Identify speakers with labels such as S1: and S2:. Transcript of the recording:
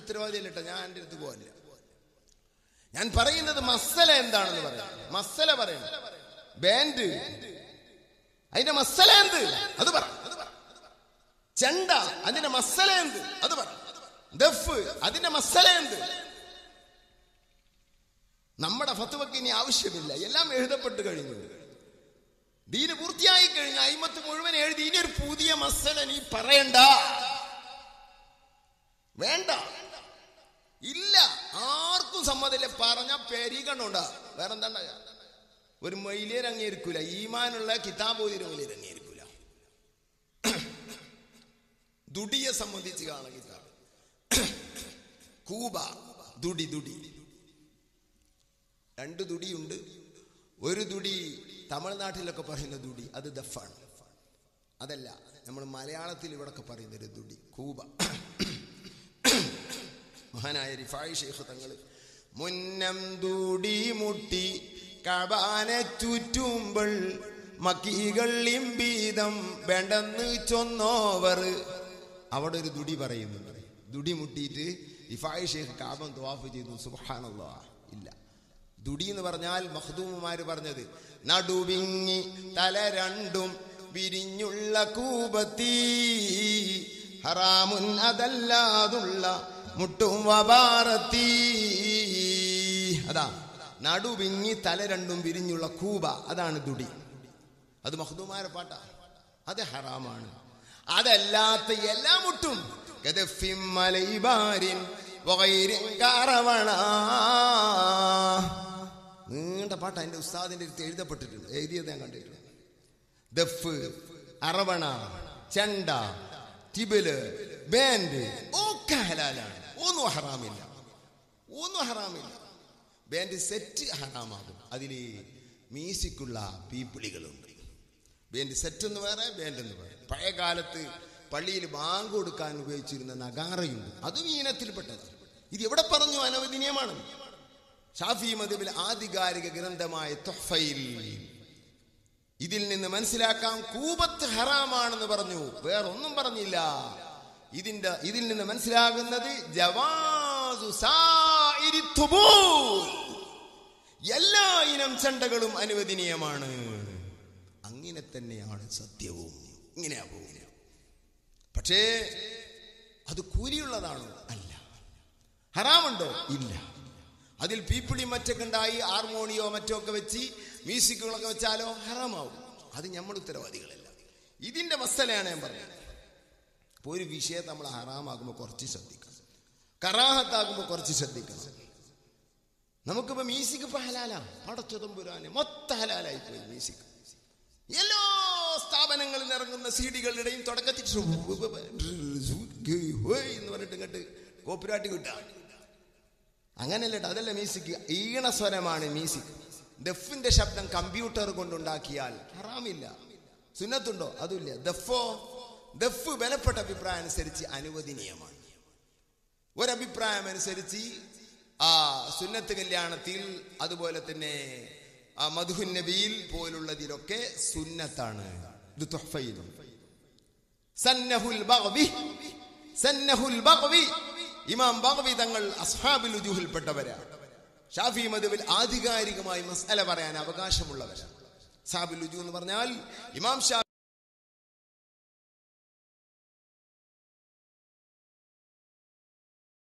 S1: ഉത്തരവാദിയല്ല കേട്ടോ ഞാൻ എൻ്റെ അടുത്ത് പോകില്ല ഞാൻ പറയുന്നത് മസല എന്താണെന്ന് പറയാം മസല പറയണം ബാൻഡ് അതിന്റെ മസല എന്ത് അത് പറ ചെണ്ട അതിന്റെ മസല എന്ത് അത് പറ ദഫ് അതിന്റെ മസല എന്ത് നമ്മുടെ ഫത്തുവക്ക് ഇനി ആവശ്യമില്ല എല്ലാം എഴുതപ്പെട്ട് കഴിഞ്ഞു ദീന് പൂർത്തിയായി കഴിഞ്ഞ അയിമത്ത് മുഴുവൻ എഴുതി ഇനി ഒരു പുതിയ മസല നീ പറയണ്ട വേണ്ട ഇല്ല ആർക്കും സമ്മതമില്ല പറഞ്ഞ പെരീകണ്ണുണ്ടാ വേറെ എന്താ ഒരു മൈലേർ അംഗീകരിക്കൂല ഈമാനുള്ള കിതാബ് ഓതിര മൈലേർ അംഗീകരിക്കൂല ദുടിയെ സംബന്ധിച്ച് കാണാം കിതാബ് കൂബ ദുടി ദുടി രണ്ട് ദുടിയുണ്ട് ഒരു ദുടി തമിഴ്നാട്ടിലൊക്കെ പറയുന്ന ദുടി അത് ദഫാണ് അതല്ല നമ്മൾ മലയാളത്തിൽ ഇവിടൊക്കെ പറയുന്ന ഒരു ദുടി കൂബ മഹാനായ റിഫായി ഷെയ്ഖ് തങ്ങൾ മുന്നം ദൂടി മുട്ടി കബാനെ ചുറ്റുമ്പോൾ മക്കികൾ ഇമ്പീതം വേണ്ടെന്ന് ചൊന്നോവർ അവിടെ ഒരു ദുടി പറയുന്നുണ്ട് ദുടി മുട്ടിയിട്ട് റിഫായി ഷെയ്ഖ് കാബം ദ്വാഫ് ചെയ്തു സുബാനുള്ള ഇല്ല ദുടി എന്ന് പറഞ്ഞാൽ മഹദൂമുമാര് പറഞ്ഞത് നടുവിങ്ങി തല രണ്ടും വിരിഞ്ഞുള്ള കൂപത്തി ഹറാമുൻ അതല്ലാതുള്ള മുട്ടും വബാറത്തി അതാ നടുവിങ്ങി തല രണ്ടും വിരിഞ്ഞുള്ള കൂബ അതാണ് ദുടി അത് മഹദൂമാരെ പാട്ടാ അത് ഹറാമാണ് അതല്ലാത്ത എല്ലാ മുട്ടും ഗദഫിം മലൈബാരിൻ വഗൈരിൻ കാറവണ നീണ്ട പാട്ട് എൻ്റെ ഉസ്താദിന്റെ അടുത്ത് എഴുതപ്പെട്ടിട്ടുണ്ട് എഴുതിയത് ഞാൻ കണ്ടിട്ടുണ്ട് ദഫ് അറവണ ചെണ്ട ടിബില് ബാൻഡ് ഒക്കെ ഹലാലാണ് ഒന്നും ഹറാമില്ല ഒന്നും ഹറാമില്ല ബാൻഡ് സെറ്റ് ഹറാമാകും അതിൽ മ്യൂസിക്കുള്ള പീപ്പിളികളുണ്ട് ബാൻഡ് സെറ്റ് എന്ന് വേറെ ബാൻഡ് എന്ന് വേറെ പഴയ കാലത്ത് പള്ളിയിൽ ബാങ്ക് കൊടുക്കാൻ ഉപയോഗിച്ചിരുന്ന നഗാറയുണ്ട് അതും ഈ ഇനത്തിൽപ്പെട്ടതാണ് ഇത് എവിടെ പറഞ്ഞു അനവദനീയമാണ് ഷാഫി മദബിൽ ആധികാരിക ഗ്രന്ഥമായ തൊഫയിൽ ഇതിൽ നിന്ന് മനസ്സിലാക്കാം കൂപത്ത് ഹറാമാണെന്ന് പറഞ്ഞു വേറൊന്നും പറഞ്ഞില്ല ഇതിന്റെ ഇതിൽ നിന്ന് മനസ്സിലാകുന്നത് ജവാസു സായിരി തുബൂൽ. എല്ലാ ഇനം ചണ്ടകളും അനുവദനീയമാണ് അങ്ങനെ തന്നെയാണ് സത്യവും ഇങ്ങനെയാ പോകുന്നത് പക്ഷേ അത് കൂലിയുള്ളതാണോ അല്ല ഹറാമുണ്ടോ ഇല്ല അതിൽ പീപ്പിളി മറ്റൊക്കെ ഉണ്ടായി ഹാർമോണിയോ മറ്റോ ഒക്കെ വെച്ച് മ്യൂസിക്കുകളൊക്കെ വെച്ചാലോ ഹറാമാവും അത് നമ്മൾ ഉത്തരവാദികളല്ല ഇതിന്റെ മസലയാണ് ഞാൻ പറഞ്ഞത് ഇപ്പൊ ഒരു വിഷയം നമ്മൾ ഹറാമാകുമ്പോൾ കുറച്ച് ശ്രദ്ധിക്കണം കറാഹത്താകുമ്പോൾ കുറച്ച് ശ്രദ്ധിക്കണം നമുക്കിപ്പോ മ്യൂസിക് ഇപ്പൊ ഹലാലാ പടച്ചതുമ്പുരാന് മൊത്തം ഹലാലായി പോയി മ്യൂസിക് എല്ലാ സ്ഥാപനങ്ങളിൽ ഇറങ്ങുന്ന സി ഡികളുടെയും തുടക്കത്തിൽ എന്ന് പറഞ്ഞിട്ട് ഇങ്ങോട്ട് കോപ്പിരാട്ടി കിട്ടുക അങ്ങനെയല്ല ട്ടോ, അതല്ല മ്യൂസിക് ഈണസ്വരമാണ് മ്യൂസിക് ദഫിന്റെ ശബ്ദം കമ്പ്യൂട്ടർ കൊണ്ടുണ്ടാക്കിയാൽ ഹറാമില്ല സുന്നത്തുണ്ടോ അതുമില്ല ദഫോ ദഫ് ബലപ്പെട്ട അഭിപ്രായം അനുസരിച്ച് അനുവദനീയമാണ് ഒരഭിപ്രായം അനുസരിച്ച് ആ സുന്നത്ത് കല്യാണത്തിൽ അതുപോലെ തന്നെ ആ മധുഹുൻ നബിയിൽ പോലുള്ളതിലൊക്കെ സുന്നത്താണ് ഇത് തുഹ്ഫയിലും സന്നഹുൽ ബഗ്വി സന്നഹുൽ ബഗ്വി ഇമാം ബഗ്വി തങ്ങൾ അസ്ഹാബുൽ ഉജൂഹിൽപ്പെട്ടവരാണ് ഷാഫി മധുവിൽ ആധികാരികമായി മസ്അല പറയാൻ അവകാശമുള്ളവരാണ് സാബുൽ ഉജു എന്ന് പറഞ്ഞാൽ ഇമാം ഷാ